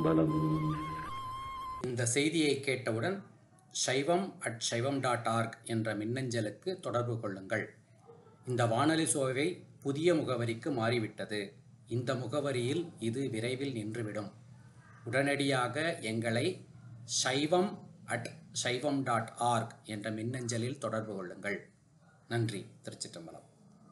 திருச்சிற்றம்பலம் இந்த செய்தியை கேட்டவுடன் சைவம் அட் சைவம் டாட் ஆர்க் என்ற மின்னஞ்சலுக்கு தொடர்பு கொள்ளுங்கள் இந்த வானொலி சோவை புதிய முகவரிக்கு மாறிவிட்டது இந்த முகவரியில் இது விரைவில் நின்றுவிடும் உடனடியாக எங்களை சைவம் அட் சைவம் டாட் ஆர்க் என்ற மின்னஞ்சலில் தொடர்பு கொள்ளுங்கள் நன்றி திருச்சிற்றம்பலம்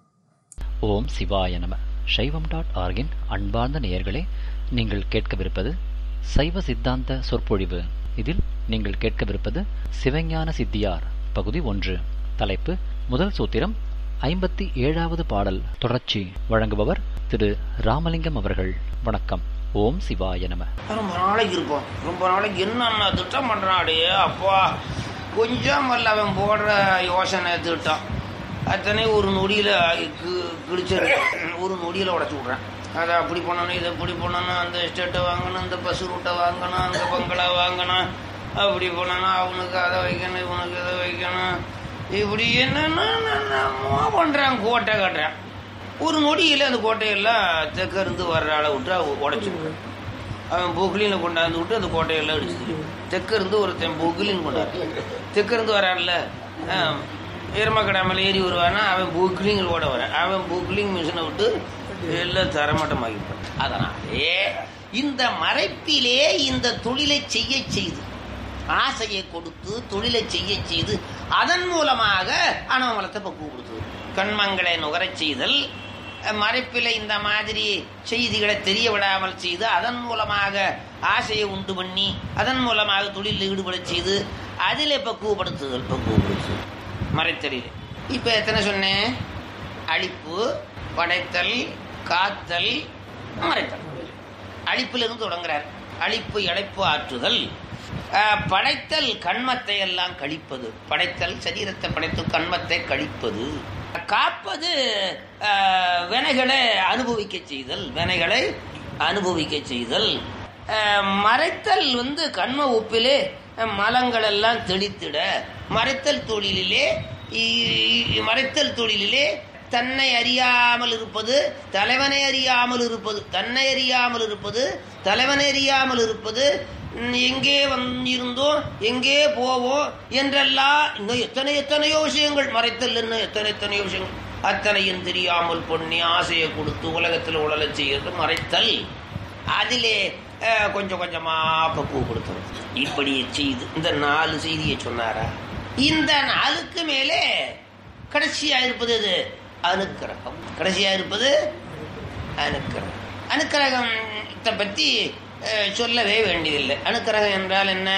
ஓம் சிவாய நம சைவம் டாட் ஆர்கின் அன்பார்ந்த நேயர்களே நீங்கள் கேட்கவிருப்பது சைவ சித்தாந்த சொற்பொழிவு இதில் நீங்கள் கேட்கவிருப்பது சிவஞான சித்தியார் பகுதி ஒன்று தலைப்பு முதல் சூத்திரம் ஐம்பத்தி ஏழாவது பாடல் தொடர்ச்சி வழங்குபவர் திரு ராமலிங்கம் அவர்கள் வணக்கம் ஓம் சிவாய நம ரொம்ப நாளைக்கு இருப்போம் ரொம்ப நாளைக்கு என்னென்ன திட்டம் பண்றாடே அப்பா கொஞ்சம் அல்ல அவன் போடுற யோசனை திட்டம் அத்தனை ஒரு நொடியில கி- கிழிச்சிரு ஒரு நொடியில உடச்சு விட்றேன் அதை அப்படி பண்ணணும் இதை இப்படி பண்ணணும் அந்த எஸ்டேட்டை வாங்கணும் இந்த பஸ் ரூட்டை வாங்கணும் அந்த பங்களா வாங்கணும் அப்படி பண்ணணும் அவனுக்கு அதை வைக்கணும் இவனுக்கு இதை வைக்கணும் இப்படி என்னென்னமோ பண்றான் கோட்டை கட்டுறான் ஒரு நொடியில் அந்த கோட்டையெல்லாம் தெற்க இருந்து வர்ற அளவு விட்டு உடச்சு விட்றான் அவன் பொக்லினில் கொண்டாந்து விட்டு அந்த கோட்டையெல்லாம் அடிச்சு தெற்க இருந்து ஒருத்தன் பொக்லின் கொண்டாரு தெற்க இருந்து வரான்ல எருமக்கடை மேலே ஏறி வருவானா அவன் பொக்லிங் ஓட வரான் அவன் பொக்லிங் மிஷினை விட்டு எல்லாம் தரமட்டமாகிப்பான் அதனாலே இந்த மறைப்பிலே இந்த தொழிலை செய்ய செய்து ஆசையை கொடுத்து தொழிலை செய்ய செய்து அதன் மூலமாக அனவமலத்தை பக்குவப்படுத்துவது கண்மங்களை நுகரச் செய்தல் மறைப்பில் இந்த மாதிரி செய்திகளை தெரிய விடாமல் செய்து அதன் மூலமாக ஆசையை உண்டு பண்ணி அதன் மூலமாக தொழிலில் ஈடுபடச் செய்து அதிலே பக்குவப்படுத்துதல் பக்குவப்படுத்துதல் மறைத்தலில் இப்போ எத்தனை சொன்னேன் அழிப்பு படைத்தல் காத்தல் மறைத்தல் அழிப்பிலிருந்து தொடங்குறார் அழிப்பு இழைப்பு ஆற்றுதல் அஹ், படைத்தல் கண்மத்தை எல்லாம் கழிப்பது படைத்தல் சரீரத்தை படைத்து கண்மத்தை கழிப்பது காப்பது அஹ், வினைகளை அனுபவிக்க செய்தல் வினைகளை அனுபவிக்க செய்தல் அஹ், மறைத்தல் வந்து கண்ம உப்பிலே அஹ், மலங்கள் எல்லாம் தெளித்திட மறைத்தல் தொழிலிலே இ- இ- மறைத்தல் தொழிலிலே தன்னை அறியாமல் இருப்பது தலைவனை அறியாமல் இருப்பது தன்னை அறியாமல் இருப்பது தலைவனை அறியாமல் இருப்பது ம், எங்கே வந்திருந்தோம் எங்கே போவோம் என்றெல்லாம் இன்னும் எத்தனை எத்தனையோ விஷயங்கள் மறைத்தல் இன்னும் எத்தனை எத்தனையோ விஷயங்கள் அத்தனையும் தெரியாமல் பொண்ணி ஆசையை கொடுத்து உலகத்தில் உழலச் செய்யறது மறைத்தல் அதிலே அஹ், கொஞ்சம் கொஞ்சமா பக்குவ கொடுத்துரும் இப்படி செய்து இந்த நாலு செய்தியை சொன்னாரா இந்த நாளுக்கு மேலே கடைசியா இருப்பது எது அனுக்கிரகம் கடைசியா இருப்பது அனுக்கிரகம் அனுக்கிரகத்தை பத்தி அஹ், சொல்லவே வேண்டியதில்லை அனுக்கிரகம் என்றால் என்ன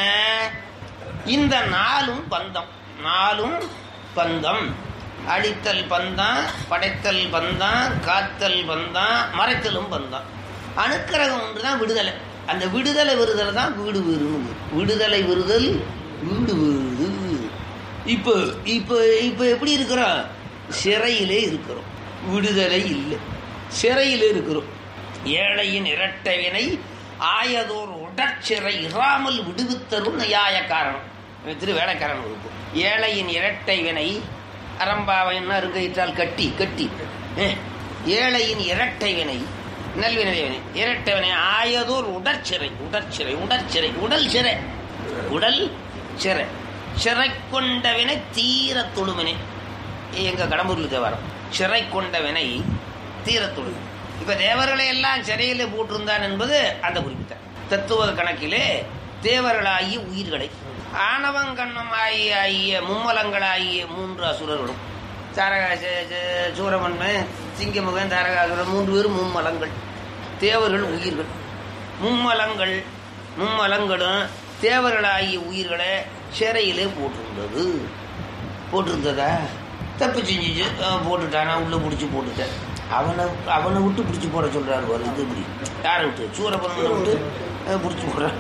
இந்த நாளும் பந்தம் நாளும் பந்தம் அழித்தல் பந்தம் படைத்தல் பந்தம் காத்தல் பந்தம் மறைத்தலும் பந்தம் அனுக்கிரகம் ஒன்றுதான் விடுதலை அந்த விடுதலை விருதல் தான் வீடு வீடுன்னு விடுதலை விருதல் வீடு வீடு இப்போ இப்போ இப்போ எப்படி இருக்கிறோம் சிறையிலே இருக்கிறோம் விடுதலை இல்லை சிறையிலே இருக்கிறோம் ஏழையின் இரட்டை வினை ஆயதோர் உடற்சிறை இராமல் விடுவித்தரும் நியாய காரணம் இவன் திரு வேலைக்காரன் இருக்கும் ஏழையின் இரட்டை வினை அரம்பாவைன்னா இருக்கையிட்டால் கட்டி கட்டி அஹ், ஏழையின் இரட்டை வினை நல்வினை வினை இரட்டை வினை ஆயதோர் உடற்சிறை உடற்சிறை உடற்சிறை உடல் சிறை உடல் சிறை சிறை கொண்ட வினை தீர தொழுவினை எங்க கடம்பூர்ல தேவாரம் சிறை கொண்ட வினை தீர தொழு இப்ப தேவர்களை எல்லாம் சிறையில போட்டிருந்தான் என்பது அந்த குறிப்பிட்ட தத்துவ கணக்கிலே தேவர்களாகிய உயிர்களை ஆணவங்கண்ணமாகிய ஆகிய மும்மலங்களாகிய மூன்று அசுரர்களும் தாரகா ச- ச- சூரமன்மன் சிங்கமுகன் தாரகாசுரன் மூன்று பேரும் மும்மலங்கள் தேவர்கள் உயிர்கள் மும்மலங்கள் மும்மலங்களும் தேவர்களாகிய உயிர்களை சிறையிலே போட்டிருந்தது போட்டிருந்ததா தப்பு செஞ்சுச்சு அஹ் போட்டுட்டானா உள்ள பிடிச்சி போட்டுட்டேன் அவனை அவனை விட்டு பிடிச்சி போட சொல்றாரு பாரு இது இப்படி யாரை விட்டு சூரபன்மனை விட்டு அஹ், பிடிச்சி போடுறான்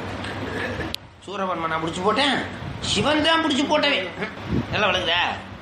சூரபன்மனை பிடிச்சி போட்டேன் சிவன் தான் பிடிச்சி போட்டவன் எல்லாம் விளங்குதா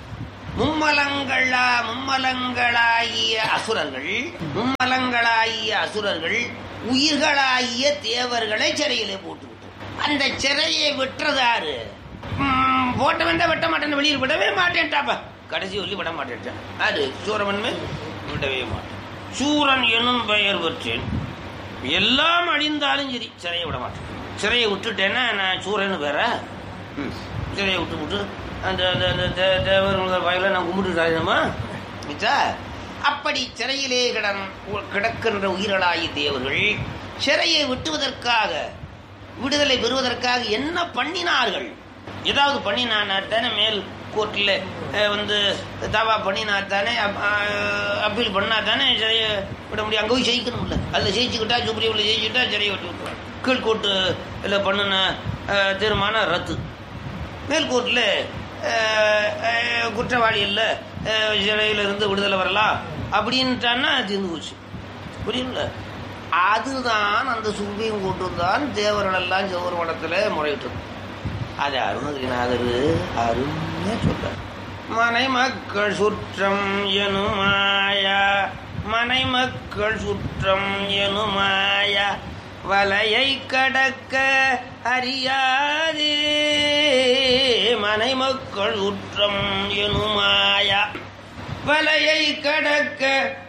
மும்மலங்களா மும்மலங்களாகிய அசுரர்கள் மும்மலங்களாகிய அசுரர்கள் உயிர்களாகிய தேவர்களை சிறையிலே போட்டு அந்த சிறையை விட்டுறதாரு ம், போட்டவன் தான் வெட்ட மாட்டேன் வெளியில் விடவே மாட்டேன்ட்டாப்பா கடைசி சொல்லி விட மாட்டேன்ட்டான் அது சூரவன்மை விடவே மாட்டேன் சூரன் எனும் பெயர் பெற்றேன் எல்லாம் அழிந்தாலும் சரி சிறையை விட மாட்டேன் சிறையை விட்டுட்டேன்னா நான் சூரன்னு வேற ம். சிறையை விட்டு விட்டு அந்த அந்த அந்த தே- தேவர் வாயில நான் கும்பிட்டு சாயணுமா மிச்சா அப்படி சிறையிலே கிடன் கிடக்கின்ற உயிர்களாகி தேவர்கள் சிறையை விட்டுவதற்காக விடுதலை பெறுவதற்காக என்ன பண்ணினார்கள் ஏதாவது பண்ணினானா தானே மேல் கோர்ட்டில் வந்து தாவா பண்ணினா தானே அப்பீல் பண்ணா தானே சிறையை விட முடியும் அங்கே போய் ஜெயிக்கணும்ல அதில் ஜெயிச்சுக்கிட்டா சுப்ரீமில் ஜெயிச்சுக்கிட்டா சிறையை விட்டு விட்டுருவாங்க கீழ்கோர்ட்டு இதில் பண்ணின அஹ், தீர்மானம் ரத்து மேல்கோர்ட்டில் குற்றவாளி இல்லை சிறையில இருந்து விடுதலை வரலாம் அப்படின்ட்டான்னா தீர்ந்து போச்சு புரியுங்கள அதுதான் அந்த சுப்ரீம் கோர்ட்டு தான் தேவர்கள் எல்லாம் செவ்வர வடத்தில் முறையிட்டது அது அருணகிரிநாதர் அருமையா சொல்றார் மனை மக்கள் சுற்றம் எனுமாயா மனை மக்கள் சுற்றம் எனுமாயா வலையை கடக்க அறியாதே மனை மக்கள் சுற்றம் எனுமாயா வலையை கடக்க